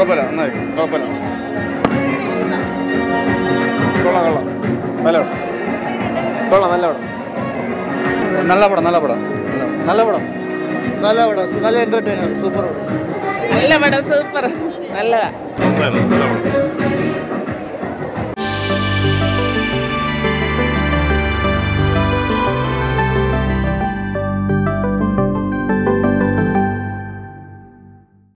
കുഴപ്പമില്ല നന്നായി കുഴപ്പമില്ല കൊള്ളാം കൊള്ളാം നല്ല കൊള്ളാം നല്ല പടം നല്ല പടം നല്ല പടം നല്ല പടം നല്ല പടം നല്ല എന്റർടൈനർ സൂപ്പർ പടം നല്ല പടം സൂപ്പർ നല്ലതാ നല്ല പടം